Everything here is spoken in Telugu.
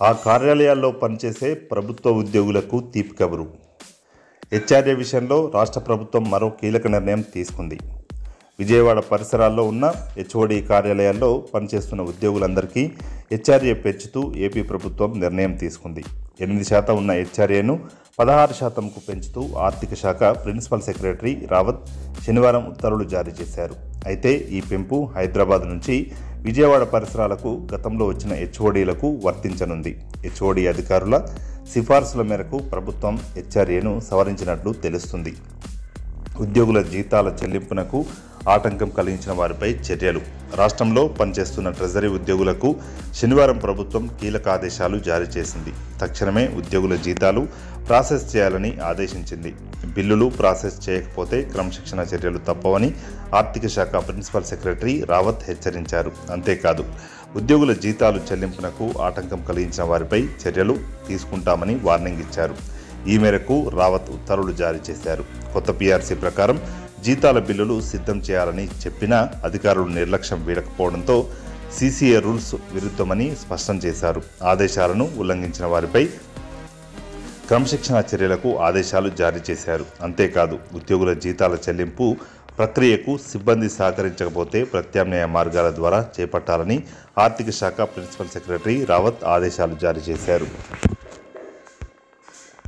ఆ కార్యాలయాల్లో పనిచేసే ప్రభుత్వ ఉద్యోగులకు తీపి కబురు హెచ్ఆర్ఏ విషయంలో రాష్ట్ర ప్రభుత్వం మరో కీలక నిర్ణయం తీసుకుంది విజయవాడ పరిసరాల్లో ఉన్న హెచ్ఓడి కార్యాలయాల్లో పనిచేస్తున్న ఉద్యోగులందరికీ హెచ్ఆర్ఏ పెంచుతూ ఏపీ ప్రభుత్వం నిర్ణయం తీసుకుంది ఎనిమిది శాతం ఉన్న హెచ్ఆర్ఏను పదహారు శాతంకు పెంచుతూ ఆర్థిక శాఖ ప్రిన్సిపల్ సెక్రటరీ రావత్ శనివారం ఉత్తర్వులు జారీ చేశారు అయితే ఈ పెంపు హైదరాబాద్ నుంచి విజయవాడ పరిసరాలకు గతంలో వచ్చిన హెచ్ఓడీలకు వర్తించనుంది హెచ్ఓడి అధికారుల సిఫార్సుల మేరకు ప్రభుత్వం హెచ్ఆర్ఏను సవరించినట్లు తెలుస్తుంది ఉద్యోగుల జీతాల చెల్లింపునకు ఆటంకం కలిగించిన వారిపై చర్యలు రాష్ట్రంలో పనిచేస్తున్న ట్రెజరీ ఉద్యోగులకు శనివారం ప్రభుత్వం కీలక ఆదేశాలు జారీ చేసింది తక్షణమే ఉద్యోగుల జీతాలు ప్రాసెస్ చేయాలని ఆదేశించింది బిల్లులు ప్రాసెస్ చేయకపోతే క్రమశిక్షణ చర్యలు తప్పవని ఆర్థిక శాఖ ప్రిన్సిపల్ సెక్రటరీ రావత్ హెచ్చరించారు అంతేకాదు ఉద్యోగుల జీతాలు చెల్లింపునకు ఆటంకం కలిగించిన వారిపై చర్యలు తీసుకుంటామని వార్నింగ్ ఇచ్చారు ఈ మేరకు రావత్ ఉత్తర్వులు జారీ చేశారు కొత్త పీఆర్సీ ప్రకారం జీతాల బిల్లులు సిద్ధం చేయాలని చెప్పినా అధికారులు నిర్లక్ష్యం వీడకపోవడంతో సీసీఏ రూల్స్ విరుద్ధమని స్పష్టం చేశారు ఆదేశాలను ఉల్లంఘించిన వారిపై క్రమశిక్షణ చర్యలకు ఆదేశాలు జారీ చేశారు అంతేకాదు ఉద్యోగుల జీతాల చెల్లింపు ప్రక్రియకు సిబ్బంది సహకరించకపోతే ప్రత్యామ్నాయ మార్గాల ద్వారా చేపట్టాలని ఆర్థిక శాఖ ప్రిన్సిపల్ సెక్రటరీ రావత్ ఆదేశాలు జారీ చేశారు